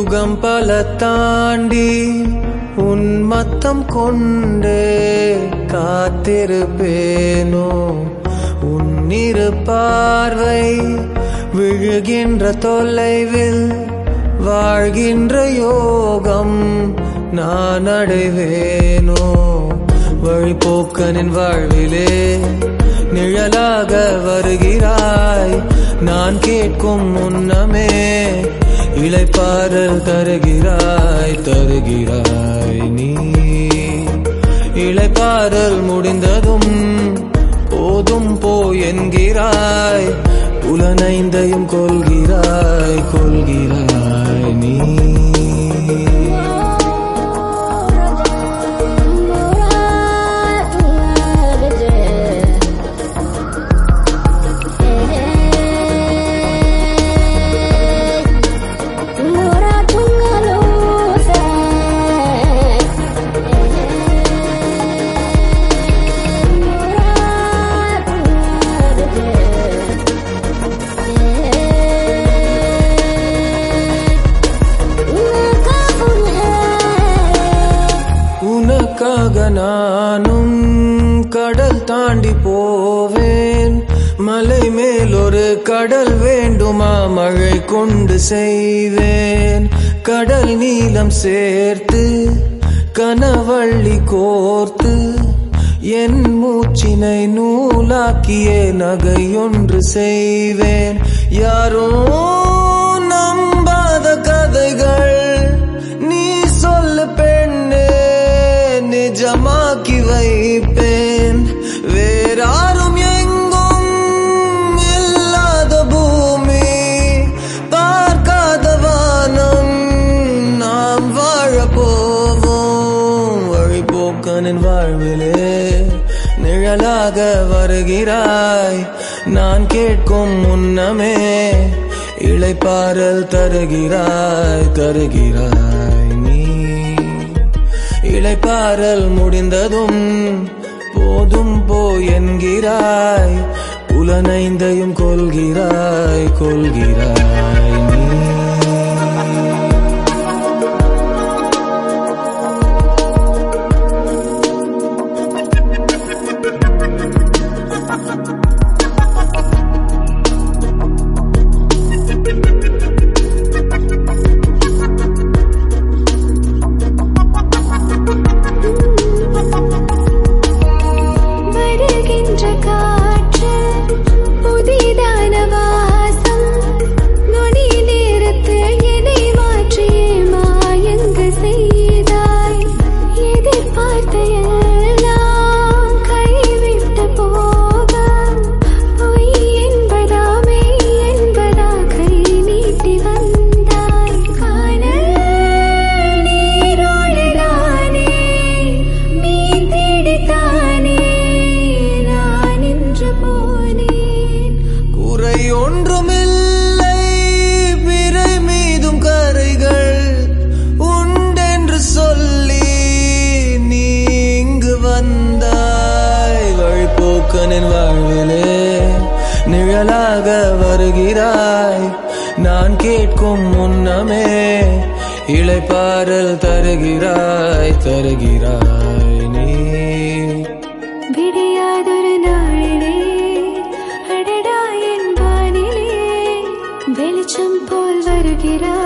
யுகம் பல தாண்டி உன் மத்தம் கொண்டே காத்திருப்பேனோ உன்னிரு பார்வை விழுகின்ற தொலைவில் வாழ்கின்ற யோகம் நான் அடைவேனோ வழிபோக்கனின் வாழ்விலே நிழலாக வருகிறாய் நான் கேட்கும் முன்னமே இளைப்பாறல் தருகிறாய் தருகிறாய் நீ இளைப்பாறல் முடிந்ததும் போதும் போ என்கிறாய் புலனைந்தையும் கொள்கிறாய் கொள்கிறாய் நீ உனக்காக நானும் கடல் தாண்டி போவேன் மலை மேல் ஒரு கடல் வேண்டுமா மழை கொண்டு செய்வேன் கடல் நீளம் சேர்த்து கனவள்ளி கோர்த்து என் மூச்சினை நூலாக்கிய நகையொன்று செய்வேன் யாரோ நம்பாத கதைகள் நீ சொல்லு பெண்ணே நிஜமாக்கி வைப்பேன் வேறாரும் எங்கும் இல்லாத பூமி பார்க்காத வானம் நாம் வாழ போவோம் வழிபோக்கனின் வாழ்விலே நிழலாக வருகிறாய் நான் கேட்கும் முன்னமே இளைப்பாறல் தருகிறாய் தருகிறாய் நீ இளைப்பாறல் முடிந்ததும் போதும் போ என்கிறாய் புலனைந்தையும் கொள்கிறாய் கொள்கிறாய் நீ வருகின்ற காற்று புதிதான வாசம் நொடி நேரத்தில் என்னை மாற்றியே மாயங்க செய்தாய் எதிர்பார்த்த எல்லாம் கைவிட்டு போக பொய் என்பதா மெய் என்பதா கை நீட்டி வந்தாய் காணல் நீரோடுதானே மீன் தேடித்தானே நான் இன்று போனேன் குறை ஒன்றுமில்லை பிறை மீதும் கரைகள் உண்டென்று சொல்லி நீ இங்கு வந்தாய் வழிபோக்கனின் வாழ்விலே நிழலாக வருகிறாய் நான் கேட்கும் முன்னமே இளைப்பாறல் தருகிறாய் தருகிறாய் நீ விடியாதொரு நாளிலே அடடா என் வானிலே வெளிச்சம் போல் வருகிறாய்